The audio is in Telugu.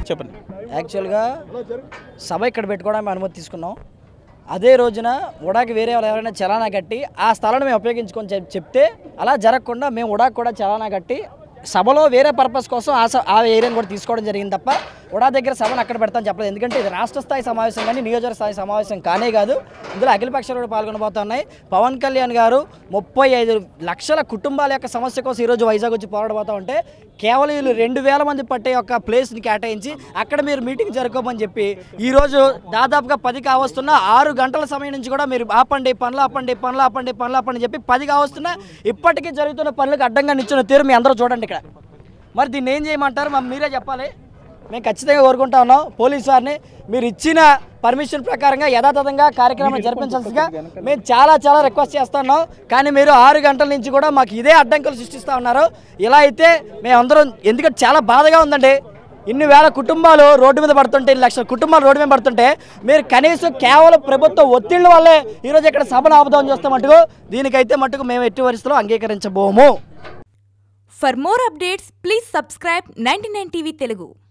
చెప్పండి యాక్చువల్గా సభ ఇక్కడ పెట్టుకోవడానికి అనుమతి తీసుకున్నాం అదే రోజున ఉడాకి వేరే వాళ్ళు ఎవరైనా చలానా కట్టి ఆ స్థలాన్ని మేము ఉపయోగించుకొని చెప్- చెప్తే అలా జరగకుండా మేము ఉడాకి కూడా చలానా కట్టి సభలో వేరే పర్పస్ కోసం ఆ స- ఆ ఏరియాని కూడా తీసుకోవడం జరిగింది తప్ప ఉడా దగ్గర సభను అక్కడ పెడతాను చెప్పలేదు ఎందుకంటే ఇది రాష్ట్ర స్థాయి సమావేశం కానీ నియోజకవర్గ స్థాయి సమావేశం కానే కాదు ఇందులో అఖిల పక్షాలు కూడా పాల్గొనబోతున్నాయి పవన్ కళ్యాణ్ గారు ముప్పై ఐదు లక్షల కుటుంబాల యొక్క సమస్య కోసం ఈరోజు వైజాగ్ వచ్చి పోరాడబోతా ఉంటే కేవలం వీళ్ళు రెండు వేల మంది పట్టే యొక్క ప్లేస్ని కేటాయించి అక్కడ మీరు మీటింగ్ జరుపుకోమని చెప్పి ఈరోజు దాదాపుగా పది కావస్తున్న ఆరు గంటల సమయం నుంచి కూడా మీరు ఆపండి పనులు ఆపండి పనులు ఆపండి పనులు ఆపండి చెప్పి పది కావస్తున్నా ఇప్పటికీ జరుగుతున్న పనులకు అడ్డంగా నిల్చున్న తీరు మీ అందరూ చూడండి ఇక్కడ మరి దీన్ని ఏం చేయమంటారు మరి మీరే చెప్పాలి మేము ఖచ్చితంగా కోరుకుంటా ఉన్నాం పోలీస్ వారిని మీరు ఇచ్చిన పర్మిషన్ ప్రకారంగా యథాతథంగా కార్యక్రమం జరిపించాల్సిందిగా మేము చాలా చాలా రిక్వెస్ట్ చేస్తున్నాం కానీ మీరు ఆరు గంటల నుంచి కూడా మాకు ఇదే అడ్డంకులు సృష్టిస్తూ ఉన్నారు ఇలా అయితే మేమందరం ఎందుకంటే చాలా బాధగా ఉందండి ఇన్ని వేల కుటుంబాలు రోడ్డు మీద పడుతుంటే ఇన్ని లక్షల కుటుంబాలు రోడ్డు మీద పడుతుంటే మీరు కనీసం కేవలం ప్రభుత్వ ఒత్తిళ్ళ వల్లే ఈరోజు ఇక్కడ సభను ఆపుదామని చూస్తే మటుకు దీనికైతే మటుకు మేము ఎట్టి పరిస్థితుల్లో అంగీకరించబోము For more updates, please subscribe 99 TV Telugu.